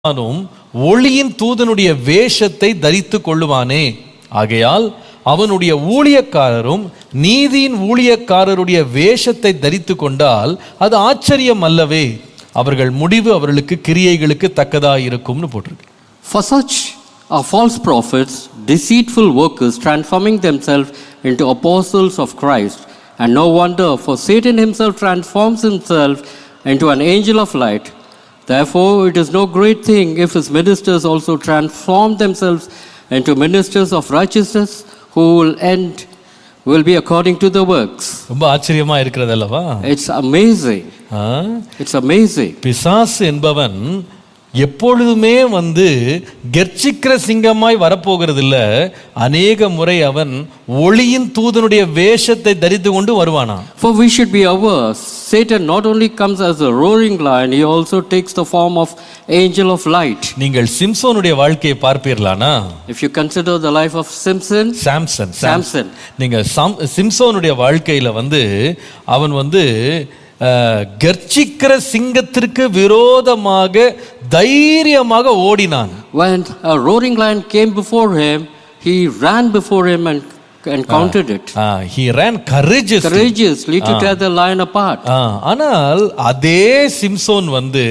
அவனும் ஒளியின் தூதனுடைய வேஷத்தை தரித்து கொள்ளுவானே ஆகையால் அவனுடைய ஊழியக்காரரும் நீதியின் ஊழியக்காரருடைய வேஷத்தை தரித்து கொண்டால் அது ஆச்சரியம் அல்லவே அவர்கள் முடிவு அவர்களுக்கு கிரியைகளுக்கு தக்கதாக இருக்கும்னு போட்டிருக்கு For such are false prophets, deceitful workers, transforming themselves into apostles of Christ. And no wonder, for Satan himself transforms himself into an angel of light. Therefore, it is no great thing if his ministers also transform themselves into ministers of righteousness, who will end will be according to the works. ரொம்ப ஆச்சரியமா இருக்கிறது அல்லவா It's amazing. Ah? It's amazing. பிசாசு என்பவன் எப்பொழுதுமே வந்து கெர்ச்சிக்கிற சிங்கமாய் வரப்போகிறது இல்ல அநேக முறை அவன் ஒளியின் தூதனுடைய வேஷத்தை தரித்து கொண்டு வருவானா For we should be aware, Satan not only comes as a roaring lion, he also takes the form of angel of light. நீங்கள் சிம்சோனுடைய வாழ்க்கையை பார்ப்பீர்களானா If you consider the life of Simpson, Samson Samson, நீங்க சம்- சிம்சோனுடைய வாழ்க்கையில வந்து அவன் வந்து அஹ், கெர்ச்சிக்கிற சிங்கத்திற்கு விரோதமாக தைரியமாக ஓடினான் when a roaring lion came before him, he ran before him and, and countered it. He ran courageously Courageously to tear the lion apart. ஆ, ஆனால் அதே சிம்சோன் வந்து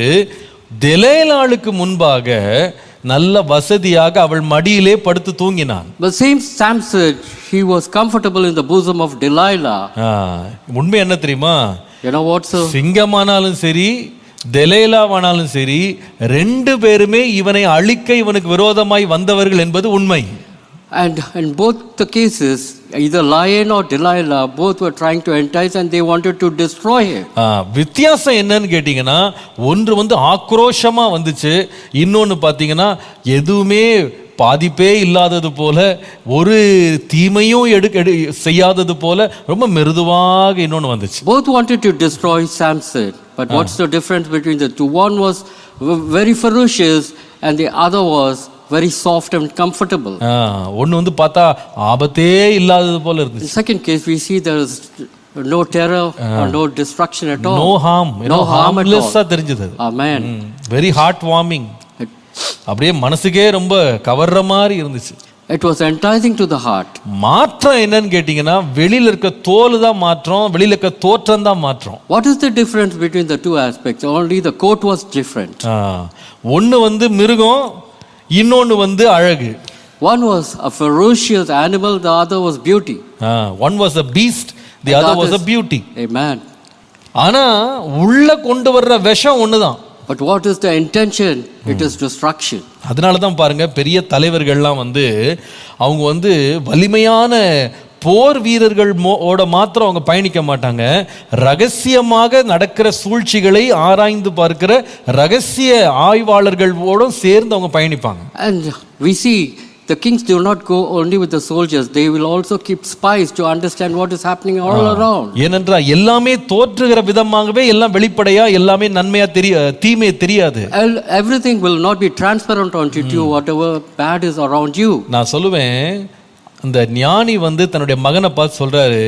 தெலேலாளுக்கு முன்பாக நல்ல வசதியாக அவள் மடியிலே படுத்து தூங்கினான் But same Samson, he was comfortable in the bosom of Delilah. ஆ, உண்மை என்ன தெரியுமா You know what, sir? சிங்கமானாலும் சரி தெலேலாவானாலும் சரி ரெண்டு பேருமே இவனை அழிக்க இவனுக்கு விரோதமாய் வந்தவர்கள் என்பது உண்மை And in both the cases, either lion or Delilah, both were trying to entice and they wanted to destroy him. ஆ, வித்தியாசம் என்னன்னு கேட்டிங்கன்னா ஒன்று வந்து ஆக்ரோஷமா வந்துச்சு இன்னொன்று பார்த்தீங்கன்னா எதுவுமே பாதிப்பே இல்லாதது போல ஒரு தீமையும் எடுக்க எடு செய்யாதது போல ரொம்ப மிருதுவாக இன்னொன்று வந்துச்சு Both wanted to destroy Samson, but what's the difference between the two? One was v- very ferocious, and the other was very soft and comfortable. ஒன்று வந்து பார்த்தா ஆபத்தே இல்லாதது போல In இருந்துச்சு the second case, we see there is no terror or no destruction at all. No harm No harm at all. ஹார்ம்லெஸ்ஸாக தெரிஞ்சது Amen. Very heart warming It, அப்படியே மனசுக்கே ரொம்ப கவர்ற மாதிரி இருந்துச்சு it was enticing to the heart. மாற்றம் என்னன்னு கேட்டிங்கன்னா வெளியில இருக்க தோல் தான் மாற்றம் வெளியில இருக்க தோற்றம் தான் மாற்றம் What is the difference between the two aspects? Only the coat was different. ஒன்று வந்து மிருகம் இன்னொன்று வந்து அழகு One was a ferocious animal, the other was beauty. One was a beast the other was a beauty Amen. ஆனா உள்ள கொண்டு வர்ற விஷம் ஒன்று தான் But what is the intention? It is destruction. அதனால தான் பாருங்க பெரிய தலைவர்கள்லாம் வந்து அவங்க வந்து வலிமையான போர் வீரர்கள் மோ- ஓட மாத்திரம் அவங்க பயணிக்க மாட்டாங்க ரகசியமாக நடக்கிற சூழ்ச்சிகளை ஆராய்ந்து பார்க்கிற ரகசிய ஆய்வாளர்களோடும் சேர்ந்து அவங்க பயணிப்பாங்க And we see the kings do not go only with the soldiers, they will also keep spies to understand what is happening all around. ஏனென்றால் எல்லாமே தோற்றுகிற விதமாகவே எல்லாம் வெளிப்படையா எல்லாமே நன்மையா தெரிய தீமையை தெரியாது El- Everything will not be transparent onto you, whatever bad is around you. நான் சொல்லுவேன் அந்த ஞானி வந்து தன்னுடைய மகனை பார்த்து சொல்றாரு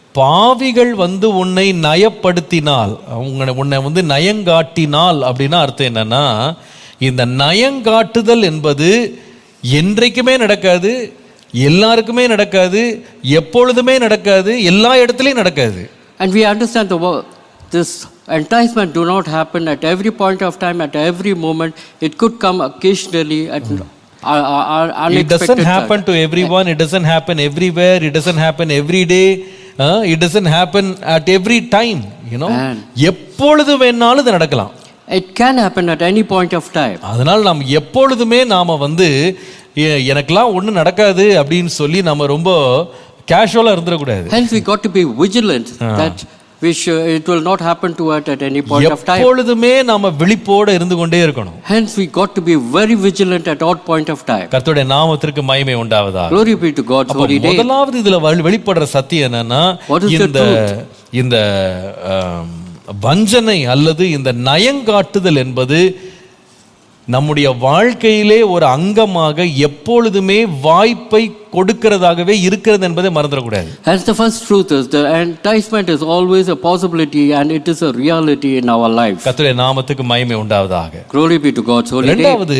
பாவிகள் வந்து உன்னை நயப்படுத்தினால் உன்னை உன்னை வந்து நயங்காட்டினால் அப்படின்னா அர்த்தம் என்னன்னா இந்த நயங்காட்டுதல் என்பது என்றைக்குமே நடக்காது எல்லாருக்குமே நடக்காது எப்பொழுதுமே நடக்காது எல்லா இடத்துலையும் நடக்காது And we understand the wo- this enticement do not happen at every point of time, at every moment. It could come occasionally at uh, uh, uh, It doesn't unexpected time. happen to everyone. It doesn't happen everywhere. It doesn't happen every day. Uh, it doesn't happen at every time. You know, Man. எப்பொழுது வேணாலும் இது நடக்கலாம் It can happen at any point of time. அதனால் நாம் எப்பொழுதுமே நாம வந்து எ- எனக்கெல்லாம் ஒன்றும் நடக்காது அப்படின்னு சொல்லி நம்ம ரொம்ப கேஷுவலாக இருந்துடக்கூடாது Hence, we got to be vigilant that we should, it will not happen to us at any point of time. எப்பொழுதுமே நாம விழிப்போட இருந்து கொண்டே இருக்கணும் Hence, we got to be very vigilant at all point of time. கர்த்தருடைய நாமத்திற்கு மகிமை உண்டாவதா Glory be to God's அப்ப holy name. முதலாவது இதுல வெளி- வெளிப்படுற சத்தியம் என்னன்னா What is the இந்த இந்த ஆம், வஞ்சனை அல்லது இந்த நயங்காட்டுதல் என்பது நம்முடைய வாழ்க்கையிலே ஒரு அங்கமாக எப்பொழுதுமே வாய்ப்பை கொடுக்கிறதாகவே இருக்கிறது என்பதை மறந்துடக்கூடாது As the first truth is, the enticement is always a possibility and it is a reality in our life. கர்த்தருடைய நாமத்துக்கு மகிமை உண்டாவதாக Glory be to God's holy name. இரண்டாவது